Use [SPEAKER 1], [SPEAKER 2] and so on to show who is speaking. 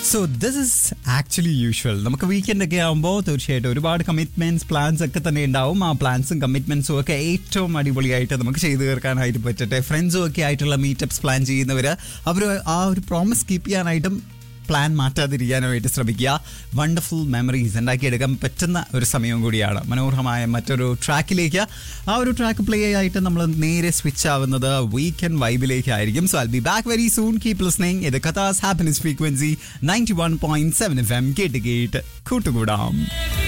[SPEAKER 1] so this is actually usual നമുക്ക് weekend ഒക്കെ ആകുമ്പോൾ തീർച്ചയായിട്ടും ഒരുപാട് കമ്മിറ്റ്മെന്റ്സ് പ്ലാൻസ് ഒക്കെ തന്നെ ഉണ്ടാവും ആ പ്ലാൻസും കമ്മിറ്റ്മെന്റ്സും ഒക്കെ ഏറ്റവും അടിപൊളിയായിട്ട് നമുക്ക് ചെയ്തു തീർക്കാനായിട്ട് പറ്റട്ടെ ഫ്രണ്ട്സും ഒക്കെ ആയിട്ടുള്ള മീറ്റപ്സ് പ്ലാൻ ചെയ്യുന്നവർ അവർ ആ ഒരു പ്രോമിസ് കീപ്പ് ചെയ്യാനായിട്ടും പ്ലാൻ മാറ്റാതിരിക്കാനായിട്ട് ശ്രമിക്കുക വണ്ടർഫുൾ മെമ്മറീസ് ഉണ്ടാക്കിയെടുക്കാൻ പറ്റുന്ന ഒരു സമയം കൂടിയാണ് മനോഹരമായ മറ്റൊരു ട്രാക്കിലേക്ക് ആ ഒരു ട്രാക്ക് പ്ലേ ആയിട്ട് നമ്മൾ നേരെ സ്വിച്ച് ആവുന്നത് വീക്കെൻഡ് വൈബിലേക്കായിരിക്കും so I be back very soon keep listening ഇത് കഥാസ് happiness frequency ninety one point seven F M കേട്ട് കേട്ട് കൂട്ടുകൂടാം